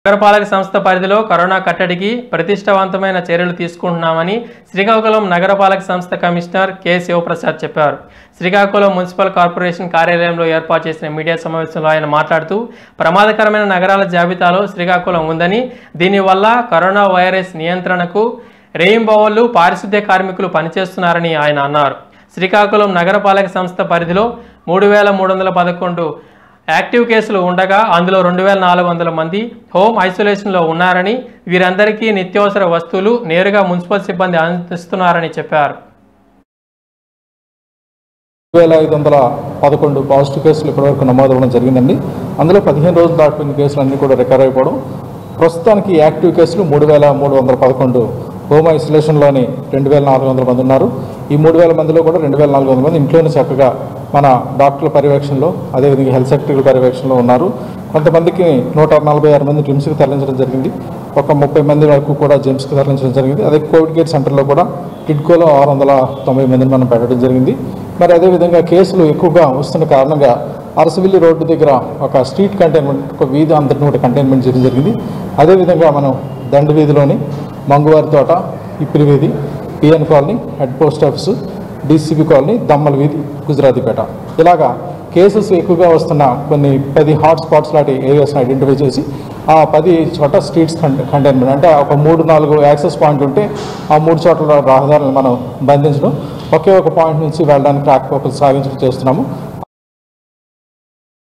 నగరపాలక సంస్థ పరిధిలో కరోనా కట్టడికి ప్రతిష్టావంతమైన చర్యలు తీసుకుంటున్నామని శ్రీకాకుళం నగరపాలక సంస్థ కమిషనర్ కె శివప్రసాద్ చెప్పారు శ్రీకాకుళం మున్సిపల్ కార్పొరేషన్ కార్యాలయంలో ఏర్పాటు చేసిన మీడియా సమావేశంలో ఆయన మాట్లాడుతూ ప్రమాదకరమైన నగరాల జాబితాలో శ్రీకాకుళం ఉందని దీనివల్ల కరోనా వైరస్ నియంత్రణకు రేయింబవళ్లు పారిశుద్ధ్య కార్మికులు పనిచేస్తున్నారని ఆయన అన్నారు శ్రీకాకుళం నగరపాలక సంస్థ పరిధిలో మూడు వేల మూడు వందల పదకొండు యాక్టివ్ కేసులు ఉండగా అందులో రెండు వేల నాలుగు వందల మంది హోమ్ ఐసోలేషన్లో ఉన్నారని వీరందరికీ నిత్యావసర వస్తువులు నేరుగా మున్సిపల్ సిబ్బంది అందిస్తున్నారని చెప్పారు వేల ఐదు వందల పదకొండు పాజిటివ్ కేసులు ఇప్పటివరకు నమోదు అవ్వడం జరిగిందండి అందులో పదిహేను రోజులు దాటిపోయిన కేసులు అన్నీ కూడా రికవర్ అయిపోవడం ప్రస్తుతానికి యాక్టివ్ కేసులు మూడు వేల మూడు వందల పదకొండు హోమ్ ఐసోలేషన్లోని రెండు వేల నాలుగు వందల మంది ఉన్నారు ఈ మూడు వేల మందిలో కూడా రెండు వేల నాలుగు వందల మంది ఇంట్లోనే చక్కగా మన డాక్టర్ల పర్యవేక్షణలో అదేవిధంగా హెల్త్ సెక్రటరీ పర్యవేక్షణలో ఉన్నారు కొంతమందికి నూట నలభై ఆరు మంది జిమ్స్కి తరలించడం జరిగింది ఒక ముప్పై మంది వరకు కూడా జిమ్స్కి తరలించడం జరిగింది అదే కోవిడ్ కేర్ సెంటర్లో కూడా టిడ్కోలో ఆరు వందల తొంభై మందిని మనం పెట్టడం జరిగింది మరి అదేవిధంగా కేసులు ఎక్కువగా వస్తున్న కారణంగా అరసవిల్లి రోడ్డు దగ్గర ఒక స్ట్రీట్ కంటైన్మెంట్ ఒక వీధి అందరిని కూడా కంటైన్మెంట్ చేయడం జరిగింది అదేవిధంగా మనం దండ వీధిలోని మంగువారి తోట ఇప్పిరి వీధి PN colony head post office DCB colony దమ్మల వీధి గుజరాతీపేట ఇలాగా కేసెస్ ఎక్కువగా వస్తున్న కొన్ని పది హాట్ స్పాట్స్ లాంటి ఏరియాస్ని ఐడెంటిఫై చేసి ఆ పది చోట స్ట్రీట్స్ కంటైన్మెంట్ అంటే ఒక మూడు నాలుగు యాక్సెస్ పాయింట్ ఉంటే ఆ మూడు చోట్ల రహదారులను మనం బంధించడం ఒకే ఒక పాయింట్ నుంచి వెళ్ళడానికి ట్రాక్ సాగించడం చేస్తున్నాము